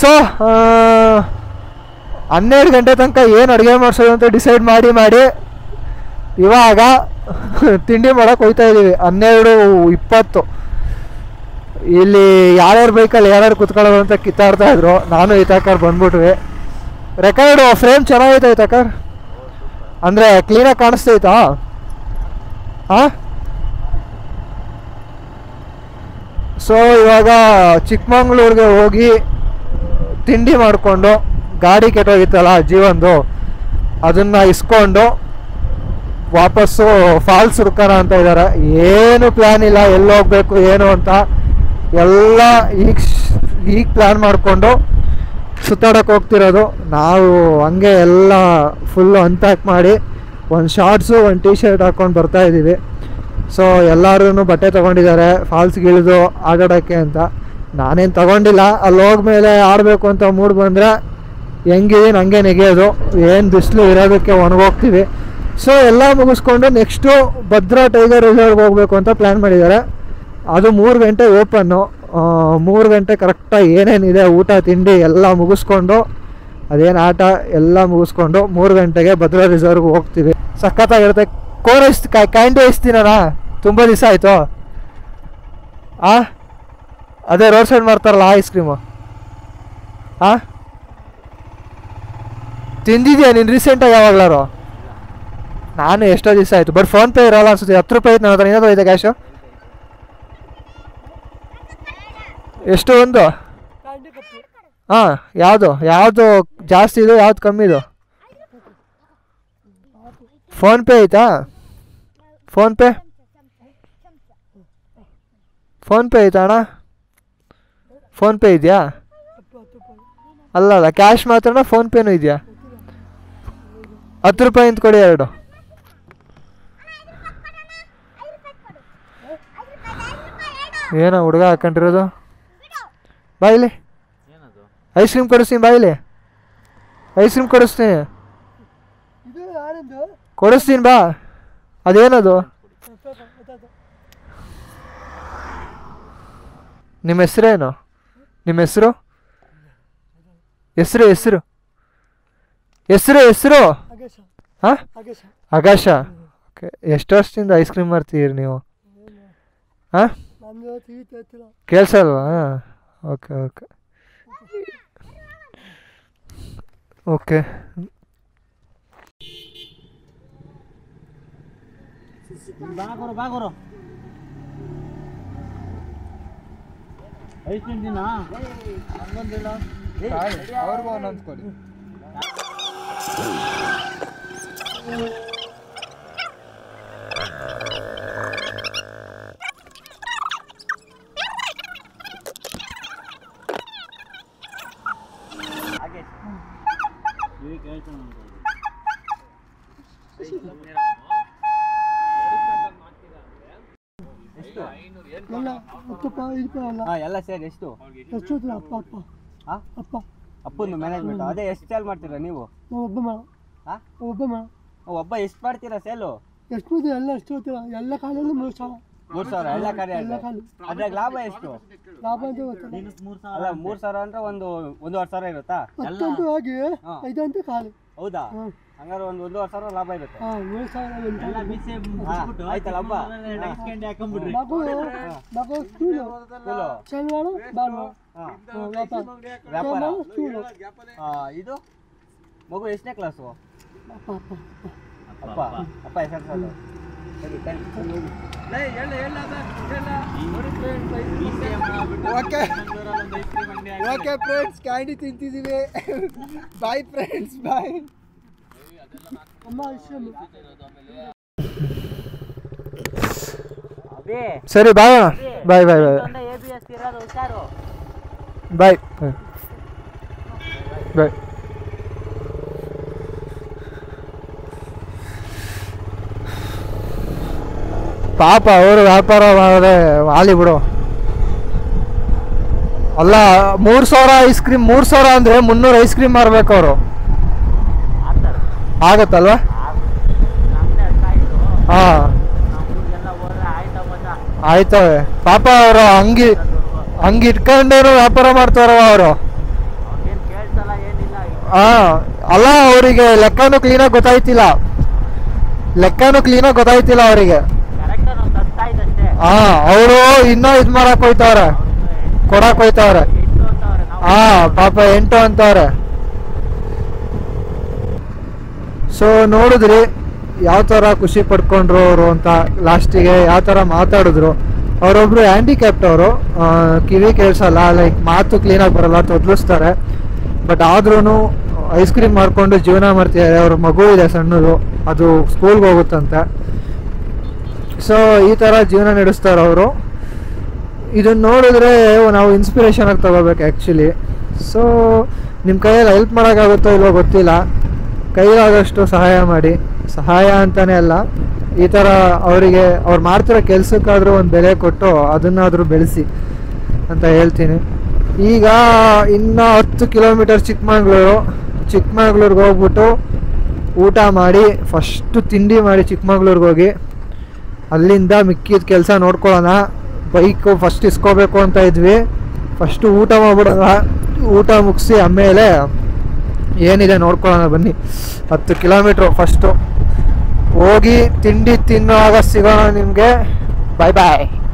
So ಹನ್ನೆರಡು ಗಂಟೆ ತನಕ ಏನು ಅಡುಗೆ ಮಾಡಿಸೋದು ಅಂತ ಡಿಸೈಡ್ ಮಾಡಿ ಮಾಡಿ ಇವಾಗ ತಿಂಡಿ ಮಾಡೋಕೆ ಹೋಗ್ತಾ ಇದ್ದೀವಿ ಹನ್ನೆರಡು ಇಪ್ಪತ್ತು ಇಲ್ಲಿ ಯಾರ್ಯಾರ ಬೈಕಲ್ಲಿ ಯಾರ್ಯಾರು ಕುತ್ಕೊಳ್ಳೋದು ಅಂತ ಕಿತ್ತಾಡ್ತಾ ಇದ್ರು ನಾನು ಈತಾಕರ್ ಬಂದ್ಬಿಟ್ವಿ ರೆಕಾರ್ಡ್ ಫ್ರೇಮ್ ಚೆನ್ನಾಗೈತೆ ಈತಾಕರ್ ಅಂದರೆ ಕ್ಲೀನಾಗಿ ಕಾಣಿಸ್ತೈತಾ ಹಾಂ ಸೊ ಇವಾಗ ಚಿಕ್ಕಮಂಗ್ಳೂರಿಗೆ ಹೋಗಿ ತಿಂಡಿ ಮಾಡಿಕೊಂಡು ಗಾಡಿ ಕೆಟ್ಟೋಗಿತ್ತಲ್ಲ ಜೀವಂದು ಅದನ್ನು ಇಸ್ಕೊಂಡು ವಾಪಸ್ಸು ಫಾಲ್ಸ್ ಹುಡ್ಕೋಣ ಅಂತ ಇದ್ದಾರೆ ಏನು ಪ್ಲ್ಯಾನ್ ಇಲ್ಲ ಎಲ್ಲಿ ಹೋಗ್ಬೇಕು ಏನು ಅಂತ ಎಲ್ಲ ಈಗ ಈಗ ಪ್ಲ್ಯಾನ್ ಮಾಡಿಕೊಂಡು ಸುತ್ತಾಡಕ್ಕೆ ಹೋಗ್ತಿರೋದು ನಾವು ಹಂಗೆ ಎಲ್ಲ ಫುಲ್ಲು ಅನ್ಪ್ಯಾಕ್ ಮಾಡಿ ಒಂದು ಶಾರ್ಟ್ಸು ಒಂದು ಟೀ ಶರ್ಟ್ ಹಾಕ್ಕೊಂಡು ಬರ್ತಾ ಇದ್ದೀವಿ ಸೊ ಎಲ್ಲರೂ ಬಟ್ಟೆ ತೊಗೊಂಡಿದ್ದಾರೆ ಫಾಲ್ಸ್ಗೆ ಇಳಿದು ಆಟಾಡೋಕ್ಕೆ ಅಂತ ನಾನೇನು ತಗೊಂಡಿಲ್ಲ ಅಲ್ಲಿ ಹೋದ್ಮೇಲೆ ಆಡಬೇಕು ಅಂತ ಮೂಡ್ ಬಂದರೆ ಹೆಂಗಿದೀನಿ ಹಂಗೆ ನೆಗೆಯೋದು ಏನು ಬಿಸಿಲು ಇರೋದಕ್ಕೆ ಒಣಗೋಗ್ತೀವಿ ಸೊ ಎಲ್ಲ ಮುಗಿಸ್ಕೊಂಡು ನೆಕ್ಸ್ಟು ಭದ್ರಾ ಟೈಗರ್ ರಿಸರ್ವ್ಗೆ ಹೋಗ್ಬೇಕು ಅಂತ ಪ್ಲ್ಯಾನ್ ಮಾಡಿದ್ದಾರೆ ಅದು ಮೂರು ಗಂಟೆ ಓಪನ್ನು ಮೂರು ಗಂಟೆ ಕರೆಕ್ಟಾಗಿ ಏನೇನಿದೆ ಊಟ ತಿಂಡಿ ಎಲ್ಲ ಮುಗಿಸ್ಕೊಂಡು ಅದೇನು ಆಟ ಎಲ್ಲ ಮುಗಿಸ್ಕೊಂಡು ಮೂರು ಗಂಟೆಗೆ ಭದ್ರಾ ರಿಸರ್ವ್ಗೆ ಹೋಗ್ತೀವಿ ಸಖತ್ತಾಗಿರುತ್ತೆ ಕೋರಸ್ ಕ್ಯಾಂಡಿ ಐಸ್ತೀನಣ್ಣ ತುಂಬ ದಿವಸ ಆಯಿತು ಆ ಅದೇ ರೋಡ್ ಸೈಡ್ ಮಾಡ್ತಾರಲ್ಲ ಐಸ್ ಕ್ರೀಮು ಆ ತಿಂದಿದ್ಯಾ ನೀನು ರೀಸೆಂಟಾಗಿ ಯಾವಾಗ್ಲಾರು ನಾನು ಎಷ್ಟೋ ದಿವಸ ಆಯಿತು ಬಟ್ ಫೋನ್ಪೇ ಇರೋಲ್ಲ ಅನ್ಸುತ್ತೆ ಹತ್ತು ರೂಪಾಯಿ ಐತೆ ನನ್ನ ಹತ್ರ ಏನಾದ್ರು ಐತೆ ಕ್ಯಾಶು ಎಷ್ಟು ಒಂದು ಹಾಂ ಯಾವುದು ಯಾವುದು ಜಾಸ್ತಿ ಇದು ಯಾವ್ದು ಕಮ್ಮಿ ಇದು ಫೋನ್ಪೇ ಐತಾ ಫೋನ್ಪೇ ಫೋನ್ಪೇ ಐತಾ ಅಣ್ಣ ಫೋನ್ಪೇ ಇದೆಯಾ ಅಲ್ಲ ಅಲ್ಲ ಕ್ಯಾಶ್ ಮಾತ್ರನಾ ಫೋನ್ಪೇನೂ ಇದೆಯಾ ಹತ್ತು ರೂಪಾಯಿ ಅಂತ ಕೊಡಿ ಎರಡು ಏನೋ ಹುಡುಗ ಹಾಕೊಂಡಿರೋದು ಬಾಯಿಲಿ ಐಸ್ ಕ್ರೀಮ್ ಕೊಡಿಸ್ತೀನಿ ಬಾಯಿಲಿ ಐಸ್ ಕ್ರೀಮ್ ಕೊಡಿಸ್ತೀನಿ ಕೊಡಿಸ್ತೀನಿ ಬಾ ಅದೇನದು ನಿಮ್ಮ ಹೆಸರೇನು ನಿಮ್ಮ ಹೆಸರು ಹೆಸರು ಹೆಸರು ಹೆಸರು ಹೆಸರು ಹಾಂ ಆಕಾಶ ಓಕೆ ಎಷ್ಟು ವರ್ಷದಿಂದ ಐಸ್ ಕ್ರೀಮ್ ಮಾಡ್ತೀರಿ ನೀವು ಹಾಂ ಕೇಳಿಸಲ್ವಾ ಓಕೆ ಓಕೆ ಓಕೆ ಬಾಗೋರು ಬಾಗೋರು ಐಸ್ ಕ್ರೀಮ್ ತಿನ್ನಾ ಹಂಗೊಂದಿಲ್ಲ ಅವ್ರಿಗೂ ಒಂದೊಂದು ಕೊಡಿ ಹಾಗೆ ಇవి ಕೇಳ್ತಾನೆ ಎಷ್ಟು ಹಾ ಎಲ್ಲ ಸೇರಿ ಎಷ್ಟು ಅಪ್ಪ ಅಪ್ಪ ಹಾ ಅಪ್ಪ ಅಪ್ಪಂದು ಮ್ಯಾನೇಜ್ಮೆಂಟ್ ಅದೇ ಎಷ್ಟು ಸೇಲ್ ಮಾಡ್ತೀರಾ ನೀವು ನಾವು ಒಬ್ಬ ಮಾಡ ಹಾ ಒಬ್ಬ ಮಾಡ ಒಬ್ಬ ಎಷ್ಟು ಮಾಡ್ತೀರಾ ಸೇಲು ಎಷ್ಟು ಇದೆ ಎಲ್ಲ ಎಷ್ಟು ಗೊತ್ತಿಲ್ಲ ಎಲ್ಲ ಕಾಲಲ್ಲಿ ಮೂರು ಸಾವಿರ ಮೂರ್ ಸಾವಿರ ಎಲ್ಲ ಕಾರ್ಯ ಎಲ್ಲ ಕಾಲು ಅದ್ರಾಗ ಲಾಭ ಎಷ್ಟು ಲಾಭ ಅಂತ ಗೊತ್ತಿಲ್ಲ ಅಲ್ಲ ಮೂರ್ ಸಾವಿರ ಅಂದ್ರೆ ಒಂದು ಒಂದೂವರೆ ಸಾವಿರ ಇರುತ್ತಾ ಹತ್ತಂತೂ ಹೋಗಿ ಹಾ. ಐದಂತೂ ಖಾಲಿ ಹೌದಾ ಹಾಂ ಹಂಗಾರೆ ಒಂದು ಒಂದೂವರೆ ಸಾವಿರ ಲಾಭ ಇರುತ್ತೆ ಹಾಂ ಮೂರು ಸಾವಿರ ಎಂಟು ಹಾ, ಆಯ್ತಲ್ಲ ಹಬ್ಬ ಮಗು ಮಗು ಸ್ಕೂಲು ಫುಲ್ಲು ಶನಿವಾರ ಭಾನುವಾರ ಹಾ ಹಾಂ, ವ್ಯಾಪಾರ ವ್ಯಾಪಾರ ಸೋಮವಾರ ಸ್ಕೂಲು ಆ, ಇದು ಮಗು ಎಷ್ಟನೇ ಕ್ಲಾಸು ಅಪ್ಪ ಅಪ್ಪ ಅಪ್ಪ ಅಪ್ಪ ಅಪ್ಪ ಹೆಸರು ಸರ್ ಸರಿ ಓಕೆ ಓಕೆ ಫ್ರೆಂಡ್ಸ್ ಕ್ಯಾಂಡಿ ತಿಂತಿದ್ದೀವಿ ಬಾಯ್ ಫ್ರೆಂಡ್ಸ್ ಬಾಯ್ ಅಮ್ಮ ಇಷ್ಟ ಅದೇ ಸರಿ bye bye bye bye A B S ಇರೋದು ಹುಷಾರು ಬಾಯ್ ಬಾಯ್ ಪಾಪ ಅವರು ವ್ಯಾಪಾರ ಮಾಡಿದ್ರೆ ಆಲಿ ಬಿಡು ಅಲ್ಲ ಮೂರು ಸಾವಿರ ಐಸ್ ಕ್ರೀಮ್ ಮೂರು ಸಾವಿರ ಅಂದರೆ ಮುನ್ನೂರು ಐಸ್ ಕ್ರೀಮ್ ಮಾರ್ಬೇಕು ಅವರು ಆಗ್ತಾರೆ ಆಗತ್ತಲ್ವಾ ನಮ್ಮನೆ ಕಾಯ್ದು ಹಾಂ ನಮ್ಗೆಲ್ಲ ಹೋದ್ರೆ ಆಯ್ತಾ ಬಂದ ಆಯ್ತವೆ ಪಾಪ ಅವರು ಹಂಗಿ ಹಂಗೆ ಇಟ್ಕೊಂಡೇನು ವ್ಯಾಪಾರ ಮಾಡ್ತಾರವ ಅವರು ಅವ್ನು ಆ ಅಲ್ಲ ಅವರಿಗೆ ಲೆಕ್ಕನೂ ಕ್ಲೀನಾಗಿ ಗೊತ್ತಾಯ್ತಿಲ್ಲ ಲೆಕ್ಕನೂ ಕ್ಲೀನಾಗಿ ಗೊತ್ತಾಯ್ತಿಲ್ಲ ಅವರಿಗೆ ಕರೆಕ್ಟ್ ನಾವು ತರ್ತಾ ಇದ್ದಷ್ಟೇ ಹಾ ಅವರು ಇನ್ನೂ ಇದು ಮಾಡಕ್ ಹೋಯ್ತವ್ರೆ ಕೊಡಕ್ ಹೋಯ್ತವ್ರೆ ಎಂಟು ಅಂತವ್ರೆ ನಾವು ಹಾ ಪಾಪ ಎಂಟು ಅಂತವ್ರೆ ಸೊ ನೋಡಿದ್ರಿ ಯಾವ ಥರ ಖುಷಿ ಪಡ್ಕೊಂಡ್ರು ಅವರು ಅಂತ ಲಾಸ್ಟಿಗೆ ಯಾವ ಥರ ಮಾತಾಡಿದ್ರು ಅವರೊಬ್ರು ಹ್ಯಾಂಡಿಕ್ಯಾಪ್ಟ್ ಅವರು ಕಿವಿ ಕೇಳಿಸಲ್ಲ ಲೈಕ್ ಮಾತು ಕ್ಲೀನಾಗಿ ಬರಲ್ಲ ತೊದ್ಲಿಸ್ತಾರೆ ಬಟ್ ಆದ್ರೂ ಐಸ್ ಕ್ರೀಮ್ ಮಾರ್ಕೊಂಡು ಜೀವನ ಮಾಡ್ತಿದ್ದಾರೆ ಅವ್ರ ಮಗು ಇದೆ ಸಣ್ಣದು ಅದು ಸ್ಕೂಲ್ಗೆ ಹೋಗುತ್ತಂತೆ ಸೊ ಈ ಥರ ಜೀವನ ನಡೆಸ್ತಾರೆ ಅವರು ಇದನ್ನ ನೋಡಿದ್ರೆ ನಾವು ಇನ್ಸ್ಪಿರೇಷನ್ ಆಗಿ ತಗೋಬೇಕು ಆ್ಯಕ್ಚುಲಿ ಸೊ ನಿಮ್ಮ ಕೈಯಲ್ಲಿ ಹೆಲ್ಪ್ ಮಾಡೋಕ್ಕಾಗುತ್ತೋ ಇಲ್ವೋ ಗೊತ್ತಿಲ್ಲ ಕೈಲಾದಷ್ಟು ಸಹಾಯ ಮಾಡಿ ಸಹಾಯ ಅಂತಲೇ ಅಲ್ಲ ಈ ಥರ ಅವರಿಗೆ ಅವ್ರು ಮಾಡ್ತಿರೋ ಕೆಲಸಕ್ಕಾದರೂ ಒಂದು ಬೆಲೆ ಕೊಟ್ಟು ಅದನ್ನಾದರೂ ಬೆಳೆಸಿ ಅಂತ ಹೇಳ್ತೀನಿ ಈಗ ಇನ್ನು ಹತ್ತು ಕಿಲೋಮೀಟರ್ ಚಿಕ್ಕಮಗಳೂರು ಚಿಕ್ಕಮಗಳೂರಿಗೆ ಹೋಗ್ಬಿಟ್ಟು ಊಟ ಮಾಡಿ ಫಸ್ಟು ತಿಂಡಿ ಮಾಡಿ ಚಿಕ್ಕಮಗಳೂರಿಗೆ ಹೋಗಿ ಅಲ್ಲಿಂದ ಮಿಕ್ಕಿದ ಕೆಲಸ ನೋಡ್ಕೊಳ್ಳೋಣ ಬೈಕು ಫಸ್ಟ್ ಇಸ್ಕೋಬೇಕು ಅಂತ ಇದ್ವಿ ಫಸ್ಟು ಊಟ ಮಾಡ್ಬಿಡೋಣ ಊಟ ಮುಗಿಸಿ ಆಮೇಲೆ ಏನಿದೆ ನೋಡ್ಕೊಳ್ಳೋಣ ಬನ್ನಿ ಹತ್ತು ಕಿಲೋಮೀಟ್ರು ಫಸ್ಟು ಹೋಗಿ ತಿಂಡಿ ತಿನ್ನುವಾಗ ಸಿಗೋಣ ನಿಮಗೆ ಬಾಯ್ ಬಾಯ್